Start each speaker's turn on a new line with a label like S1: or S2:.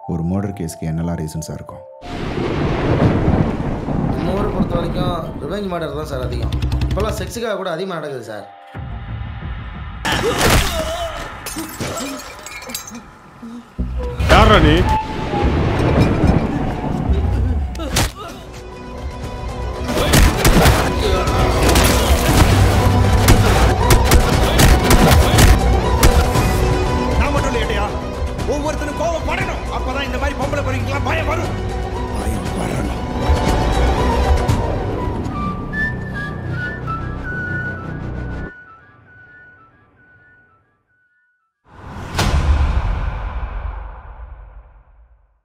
S1: ஒரு மர்டர் கேஸ்க்கு என்னெல்லாம் ரீசன்ஸாக இருக்கும்
S2: நம்ம ஊரை பொறுத்த வரைக்கும் ரிவெஞ்ச் மர்டர் தான் சார் அதிகம் இப்போல்லாம் செக்ஸுக்காக கூட அதிகமாக நடக்குது சார்
S3: யாரா நீ